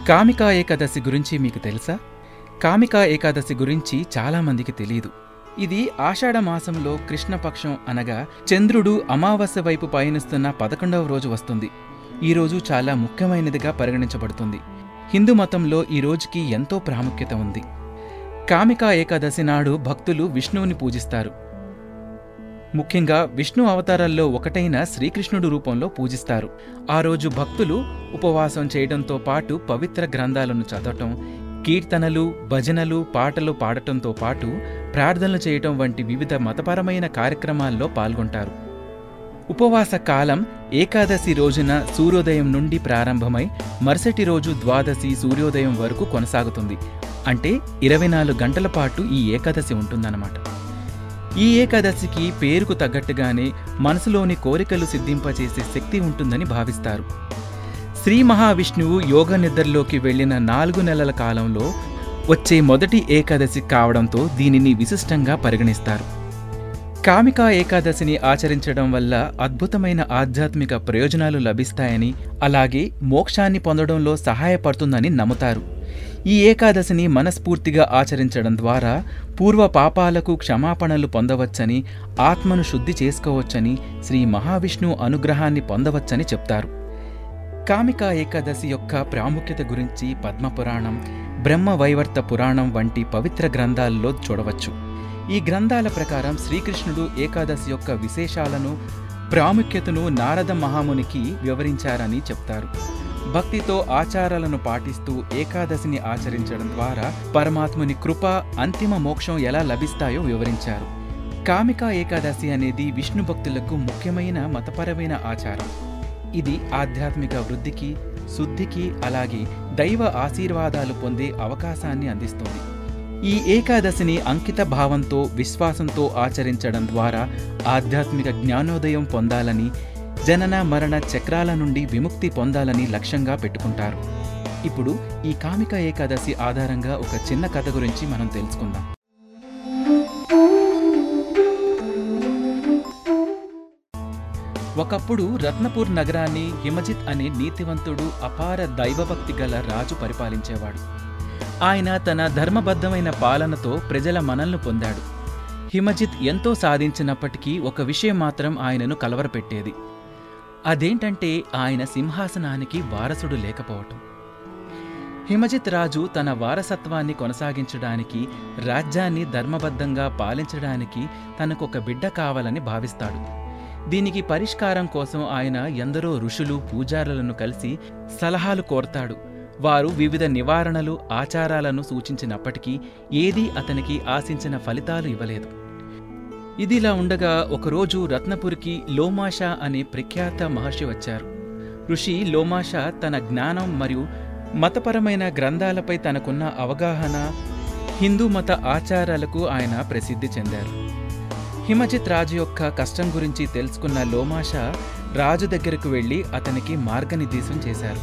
కామికా ఏకాదశి గురించి మీకు తెలుసా కామికా ఏకాదశి గురించి చాలామందికి తెలియదు ఇది ఆషాఢ మాసంలో కృష్ణపక్షం అనగా చంద్రుడు అమావాస్య వైపు పయనిస్తున్న పదకొండవ రోజు వస్తుంది ఈ రోజు చాలా ముఖ్యమైనదిగా పరిగణించబడుతుంది హిందూ మతంలో ఈ రోజుకి ఎంతో ప్రాముఖ్యత ఉంది కామికా ఏకాదశి నాడు భక్తులు విష్ణువుని పూజిస్తారు ముఖ్యంగా విష్ణు అవతారాల్లో ఒకటైన శ్రీకృష్ణుడు రూపంలో పూజిస్తారు ఆ రోజు భక్తులు ఉపవాసం చేయడంతో పాటు పవిత్ర గ్రంథాలను చదవటం కీర్తనలు భజనలు పాటలు పాడటంతో పాటు ప్రార్థనలు చేయటం వంటి వివిధ మతపరమైన కార్యక్రమాల్లో పాల్గొంటారు ఉపవాస కాలం ఏకాదశి రోజున సూర్యోదయం నుండి ప్రారంభమై మరుసటి రోజు ద్వాదశి సూర్యోదయం వరకు కొనసాగుతుంది అంటే ఇరవై నాలుగు గంటల పాటు ఈ ఏకాదశి ఉంటుందన్నమాట ఈ ఏకాదశికి పేరుకు తగ్గట్టుగానే మనసులోని కోరికలు సిద్ధింపచేసే శక్తి ఉంటుందని భావిస్తారు శ్రీ మహావిష్ణువు యోగ నిద్రలోకి వెళ్ళిన నాలుగు నెలల కాలంలో వచ్చే మొదటి ఏకాదశి కావడంతో దీనిని విశిష్టంగా పరిగణిస్తారు కామికా ఏకాదశిని ఆచరించడం వల్ల అద్భుతమైన ఆధ్యాత్మిక ప్రయోజనాలు లభిస్తాయని అలాగే మోక్షాన్ని పొందడంలో సహాయపడుతుందని నమ్ముతారు ఈ ఏకాదశిని మనస్ఫూర్తిగా ఆచరించడం ద్వారా పూర్వ పాపాలకు క్షమాపణలు పొందవచ్చని ఆత్మను శుద్ధి చేసుకోవచ్చని శ్రీ మహావిష్ణువు అనుగ్రహాన్ని పొందవచ్చని చెప్తారు కామికా ఏకాదశి యొక్క ప్రాముఖ్యత గురించి పద్మపురాణం బ్రహ్మ వైవర్త పురాణం వంటి పవిత్ర గ్రంథాల్లో చూడవచ్చు ఈ గ్రంథాల ప్రకారం శ్రీకృష్ణుడు ఏకాదశి యొక్క విశేషాలను ప్రాముఖ్యతను నారద మహామునికి వివరించారని చెప్తారు భక్తితో ఆచారాలను పాటిస్తూ ఏకాదశిని ఆచరించడం ద్వారా పరమాత్ముని కృప అంతిమ మోక్షం ఎలా లభిస్తాయో వివరించారు కామికా ఏకాదశి అనేది విష్ణు భక్తులకు ముఖ్యమైన మతపరమైన ఆచారం ఇది ఆధ్యాత్మిక వృద్ధికి శుద్ధికి అలాగే దైవ ఆశీర్వాదాలు పొందే అవకాశాన్ని అందిస్తుంది ఈ ఏకాదశిని అంకిత భావంతో విశ్వాసంతో ఆచరించడం ద్వారా ఆధ్యాత్మిక జ్ఞానోదయం పొందాలని జనన మరణ చక్రాల నుండి విముక్తి పొందాలని లక్ష్యంగా పెట్టుకుంటారు ఇప్పుడు ఈ కామిక ఏకాదశి ఆధారంగా ఒక చిన్న కథ గురించి మనం తెలుసుకుందాం ఒకప్పుడు రత్నపూర్ నగరాన్ని హిమజిత్ అనే నీతివంతుడు అపార దైవభక్తి గల రాజు పరిపాలించేవాడు ఆయన తన ధర్మబద్ధమైన పాలనతో ప్రజల మనల్ని పొందాడు హిమజిత్ ఎంతో సాధించినప్పటికీ ఒక విషయం మాత్రం ఆయనను కలవరపెట్టేది అదేంటంటే ఆయన సింహాసనానికి వారసుడు లేకపోవటం హిమజిత్ రాజు తన వారసత్వాన్ని కొనసాగించడానికి రాజ్యాన్ని ధర్మబద్ధంగా పాలించడానికి తనకొక బిడ్డ కావాలని భావిస్తాడు దీనికి పరిష్కారం కోసం ఆయన ఎందరో ఋషులు పూజారులను కలిసి సలహాలు కోరతాడు వారు వివిధ నివారణలు ఆచారాలను సూచించినప్పటికీ ఏదీ అతనికి ఆశించిన ఫలితాలు ఇవ్వలేదు ఇదిలా ఉండగా ఒకరోజు రత్నపురికి లోమాషా అనే ప్రఖ్యాత మహర్షి వచ్చారు ఋషి లోమాషా తన జ్ఞానం మరియు మతపరమైన గ్రంథాలపై తనకున్న అవగాహన హిందూ మత ఆచారాలకు ఆయన ప్రసిద్ధి చెందారు హిమజిత్ రాజు యొక్క కష్టం గురించి తెలుసుకున్న లోమాషా రాజు దగ్గరకు వెళ్ళి అతనికి మార్గనిర్దేశం చేశారు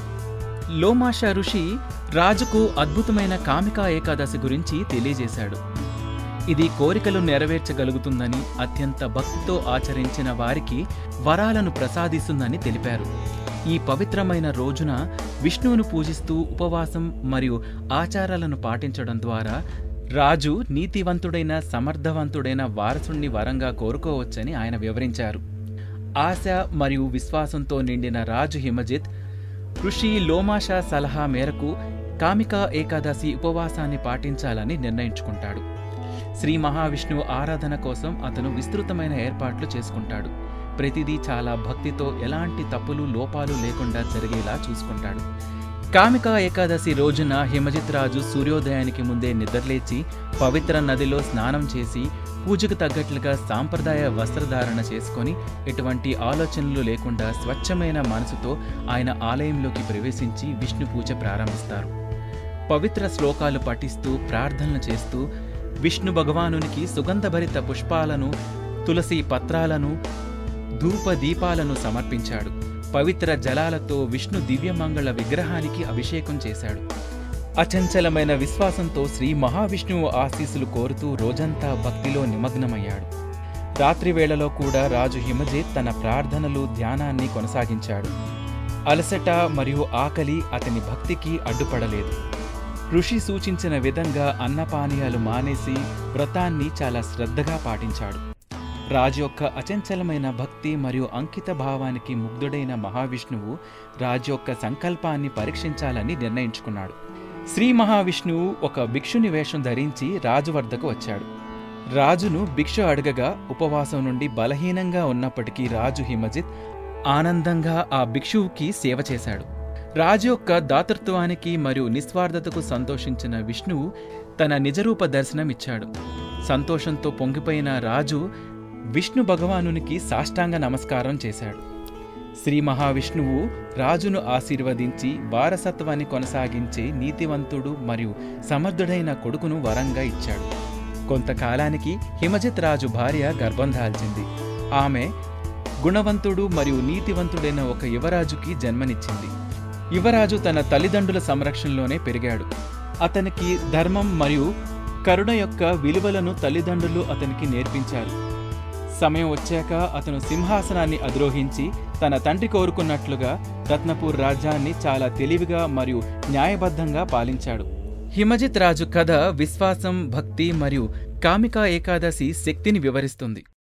లోమాషా ఋషి రాజుకు అద్భుతమైన కామికా ఏకాదశి గురించి తెలియజేశాడు ఇది కోరికలు నెరవేర్చగలుగుతుందని అత్యంత భక్తితో ఆచరించిన వారికి వరాలను ప్రసాదిస్తుందని తెలిపారు ఈ పవిత్రమైన రోజున విష్ణువును పూజిస్తూ ఉపవాసం మరియు ఆచారాలను పాటించడం ద్వారా రాజు నీతివంతుడైన సమర్థవంతుడైన వారసుణ్ణి వరంగా కోరుకోవచ్చని ఆయన వివరించారు ఆశ మరియు విశ్వాసంతో నిండిన రాజు హిమజిత్ ఋషి లోమాషా సలహా మేరకు కామికా ఏకాదశి ఉపవాసాన్ని పాటించాలని నిర్ణయించుకుంటాడు శ్రీ మహావిష్ణువు ఆరాధన కోసం అతను విస్తృతమైన ఏర్పాట్లు చేసుకుంటాడు ప్రతిదీ చాలా భక్తితో ఎలాంటి తప్పులు లోపాలు లేకుండా జరిగేలా చూసుకుంటాడు కామికా ఏకాదశి రోజున హిమజిత్ రాజు సూర్యోదయానికి ముందే నిద్రలేచి పవిత్ర నదిలో స్నానం చేసి పూజకు తగ్గట్లుగా సాంప్రదాయ వస్త్రధారణ చేసుకొని ఎటువంటి ఆలోచనలు లేకుండా స్వచ్ఛమైన మనసుతో ఆయన ఆలయంలోకి ప్రవేశించి విష్ణు పూజ ప్రారంభిస్తారు పవిత్ర శ్లోకాలు పఠిస్తూ ప్రార్థనలు చేస్తూ విష్ణు భగవానునికి సుగంధభరిత పుష్పాలను తులసి పత్రాలను ధూప దీపాలను సమర్పించాడు పవిత్ర జలాలతో విష్ణు దివ్యమంగళ విగ్రహానికి అభిషేకం చేశాడు అచంచలమైన విశ్వాసంతో శ్రీ మహావిష్ణువు ఆశీస్సులు కోరుతూ రోజంతా భక్తిలో నిమగ్నమయ్యాడు రాత్రి వేళలో కూడా రాజు హిమజిత్ తన ప్రార్థనలు ధ్యానాన్ని కొనసాగించాడు అలసట మరియు ఆకలి అతని భక్తికి అడ్డుపడలేదు ఋషి సూచించిన విధంగా అన్నపానీయాలు మానేసి వ్రతాన్ని చాలా శ్రద్ధగా పాటించాడు రాజు యొక్క అచంచలమైన భక్తి మరియు అంకిత భావానికి ముగ్ధుడైన మహావిష్ణువు రాజు యొక్క సంకల్పాన్ని పరీక్షించాలని నిర్ణయించుకున్నాడు శ్రీ మహావిష్ణువు ఒక భిక్షుని వేషం ధరించి రాజు వద్దకు వచ్చాడు రాజును భిక్ష అడగగా ఉపవాసం నుండి బలహీనంగా ఉన్నప్పటికీ రాజు హిమజిత్ ఆనందంగా ఆ భిక్షువుకి సేవ చేశాడు రాజు యొక్క దాతృత్వానికి మరియు నిస్వార్థతకు సంతోషించిన విష్ణువు తన నిజరూప దర్శనమిచ్చాడు సంతోషంతో పొంగిపోయిన రాజు విష్ణు భగవానునికి సాష్టాంగ నమస్కారం చేశాడు శ్రీ మహావిష్ణువు రాజును ఆశీర్వదించి వారసత్వాన్ని కొనసాగించే నీతివంతుడు మరియు సమర్థుడైన కొడుకును వరంగా ఇచ్చాడు కొంతకాలానికి హిమజిత్ రాజు భార్య గర్భం దాల్చింది ఆమె గుణవంతుడు మరియు నీతివంతుడైన ఒక యువరాజుకి జన్మనిచ్చింది యువరాజు తన తల్లిదండ్రుల సంరక్షణలోనే పెరిగాడు అతనికి ధర్మం మరియు కరుణ యొక్క విలువలను తల్లిదండ్రులు అతనికి నేర్పించారు సమయం వచ్చాక అతను సింహాసనాన్ని అధిరోహించి తన తండ్రి కోరుకున్నట్లుగా రత్నపూర్ రాజ్యాన్ని చాలా తెలివిగా మరియు న్యాయబద్ధంగా పాలించాడు హిమజిత్ రాజు కథ విశ్వాసం భక్తి మరియు కామికా ఏకాదశి శక్తిని వివరిస్తుంది